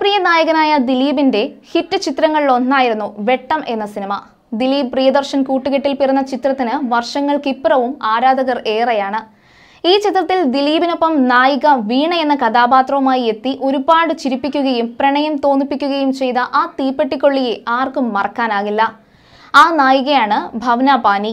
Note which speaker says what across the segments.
Speaker 1: ജനപ്രിയ നായകനായ ദിലീപിന്റെ ഹിറ്റ് ചിത്രങ്ങളിൽ ഒന്നായിരുന്നു വെട്ടം എന്ന സിനിമ ദിലീപ് പ്രിയദർശൻ കൂട്ടുകെട്ടിൽ പിറന്ന ചിത്രത്തിന് വർഷങ്ങൾക്കിപ്പുറവും ആരാധകർ ഏറെയാണ് ഈ ചിത്രത്തിൽ ദിലീപിനൊപ്പം നായിക വീണ എന്ന കഥാപാത്രവുമായി എത്തി ഒരുപാട് ചിരിപ്പിക്കുകയും പ്രണയം തോന്നിപ്പിക്കുകയും ചെയ്ത ആ തീപ്പെട്ടിക്കൊള്ളിയെ ആർക്കും മറക്കാനാകില്ല ആ നായികയാണ് ഭവന പാനി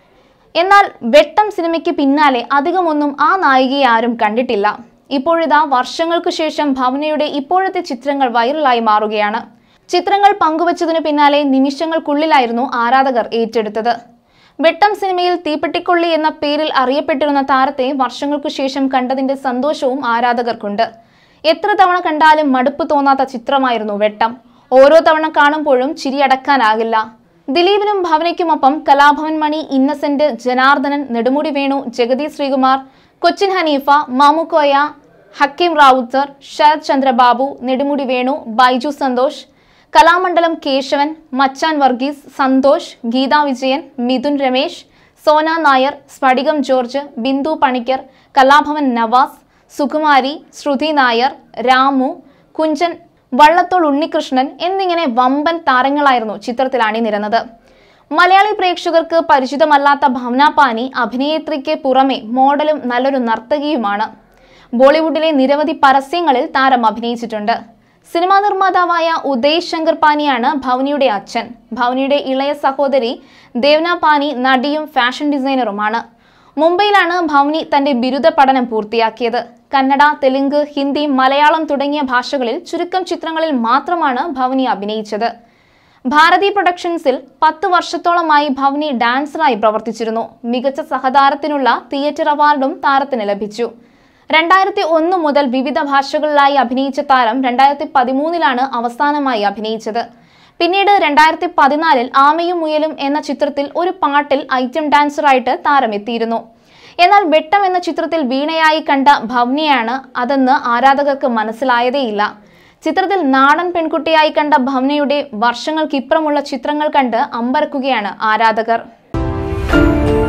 Speaker 1: എന്നാൽ വെട്ടം സിനിമയ്ക്ക് പിന്നാലെ അധികമൊന്നും ആ നായികയെ ആരും കണ്ടിട്ടില്ല ഇപ്പോഴിതാ വർഷങ്ങൾക്കു ശേഷം ഭവനയുടെ ഇപ്പോഴത്തെ ചിത്രങ്ങൾ വൈറലായി മാറുകയാണ് ചിത്രങ്ങൾ പങ്കുവച്ചതിനു പിന്നാലെ നിമിഷങ്ങൾക്കുള്ളിലായിരുന്നു ആരാധകർ ഏറ്റെടുത്തത് വെട്ടം സിനിമയിൽ തീപ്പെട്ടിക്കൊള്ളി എന്ന പേരിൽ അറിയപ്പെട്ടിരുന്ന താരത്തെ വർഷങ്ങൾക്കു ശേഷം കണ്ടതിന്റെ സന്തോഷവും ആരാധകർക്കുണ്ട് എത്ര തവണ കണ്ടാലും മടുപ്പ് തോന്നാത്ത ചിത്രമായിരുന്നു വെട്ടം ഓരോ തവണ കാണുമ്പോഴും ചിരിയടക്കാനാകില്ല ദിലീപിനും ഭവനയ്ക്കുമൊപ്പം കലാഭവൻ മണി ഇന്നസെന്റ് ജനാർദ്ദനൻ നെടുമുടി വേണു ജഗതി ശ്രീകുമാർ കൊച്ചിൻ ഹനീഫ മാമുക്കോയ ഹക്കീം റാവുത്തർ ശരത് ചന്ദ്രബാബു നെടുമുടി വേണു ബൈജു സന്തോഷ് കലാമണ്ഡലം കേശവൻ മച്ചാൻ വർഗീസ് സന്തോഷ് ഗീതാ വിജയൻ മിഥുൻ രമേശ് സോന നായർ സ്ഫടികം ജോർജ് ബിന്ദു പണിക്കർ കലാഭവൻ നവാസ് സുകുമാരി ശ്രുതി നായർ രാമു കുഞ്ചൻ വള്ളത്തോൾ ഉണ്ണികൃഷ്ണൻ എന്നിങ്ങനെ വമ്പൻ താരങ്ങളായിരുന്നു ചിത്രത്തിൽ അണിനിരന്നത് മലയാളി പ്രേക്ഷകർക്ക് പരിചിതമല്ലാത്ത ഭവന പാനി അഭിനേത്രിക്ക് പുറമെ മോഡലും നല്ലൊരു നർത്തകിയുമാണ് ബോളിവുഡിലെ നിരവധി പരസ്യങ്ങളിൽ താരം അഭിനയിച്ചിട്ടുണ്ട് സിനിമാ നിർമ്മാതാവായ ഉദയ് ശങ്കർ പാനിയാണ് ഭവനിയുടെ അച്ഛൻ ഭവനിയുടെ ഇളയ സഹോദരി ദേവന പാനി നടിയും ഫാഷൻ ഡിസൈനറുമാണ് മുംബൈയിലാണ് ഭവനി തന്റെ ബിരുദ പഠനം പൂർത്തിയാക്കിയത് കന്നഡ തെലുങ്ക് ഹിന്ദി മലയാളം തുടങ്ങിയ ഭാഷകളിൽ ചുരുക്കം ചിത്രങ്ങളിൽ മാത്രമാണ് ഭവനി അഭിനയിച്ചത് ഭാരതി പ്രൊഡക്ഷൻസിൽ പത്ത് വർഷത്തോളമായി ഭവനി ഡാൻസറായി പ്രവർത്തിച്ചിരുന്നു മികച്ച സഹതാരത്തിനുള്ള തിയേറ്റർ അവാർഡും താരത്തിന് ലഭിച്ചു രണ്ടായിരത്തി ഒന്ന് മുതൽ വിവിധ ഭാഷകളിലായി അഭിനയിച്ച താരം രണ്ടായിരത്തി പതിമൂന്നിലാണ് അവസാനമായി അഭിനയിച്ചത് പിന്നീട് രണ്ടായിരത്തി പതിനാലിൽ ആമയും മുയലും എന്ന ചിത്രത്തിൽ ഒരു പാട്ടിൽ ഐറ്റം ഡാൻസറായിട്ട് താരം എത്തിയിരുന്നു എന്നാൽ വെട്ടം എന്ന ചിത്രത്തിൽ വീണയായി കണ്ട ഭവ്നയാണ് അതെന്ന് ആരാധകർക്ക് മനസ്സിലായതേയില്ല ചിത്രത്തിൽ നാടൻ പെൺകുട്ടിയായി കണ്ട ഭവ്നയുടെ വർഷങ്ങൾക്കിപ്പുറമുള്ള ചിത്രങ്ങൾ കണ്ട് അമ്പരക്കുകയാണ് ആരാധകർ